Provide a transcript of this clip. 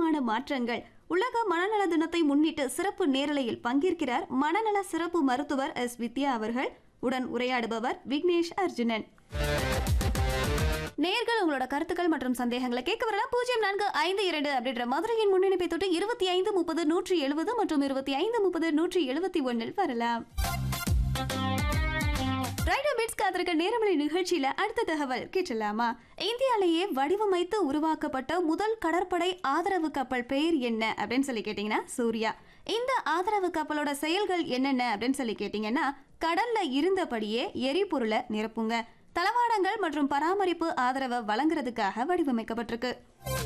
முக்கியமான மாற்றங்கள் உலக மனநல தினத்தை முன்னிட்டு சிறப்பு நேரலையில் பங்கேற்கிறார் மனநல சிறப்பு மருத்துவர் எஸ் வித்யா அவர்கள் உடன் உரையாடுபவர் விக்னேஷ் அர்ஜுனன் நேர்கள் உங்களோட கருத்துக்கள் மற்றும் சந்தேகங்களை கேட்க வரலாம் பூஜ்ஜியம் நான்கு ஐந்து இரண்டு அப்படின்ற மதுரையின் முன்னணிப்பை தொட்டு இருபத்தி ஐந்து முப்பது நூற்றி எழுபது மற்றும் இருபத்தி ஐந்து முப்பது நூற்றி எழுபத்தி ஒன்னில் வரலாம் ரைடர் பீட்ஸ் காத்திருக்க நேரமலை நிகழ்ச்சியில அடுத்த தகவல் கேட்டலாமா இந்தியாலேயே வடிவமைத்து உருவாக்கப்பட்ட முதல் கடற்படை ஆதரவு கப்பல் பெயர் என்ன அப்படின்னு சொல்லி கேட்டீங்கன்னா சூர்யா இந்த ஆதரவு கப்பலோட செயல்கள் என்னென்ன அப்படின்னு சொல்லி கேட்டீங்கன்னா கடல்ல இருந்தபடியே எரிபொருளை நிரப்புங்க தளவாடங்கள் மற்றும் பராமரிப்பு ஆதரவை வழங்குறதுக்காக வடிவமைக்கப்பட்டிருக்கு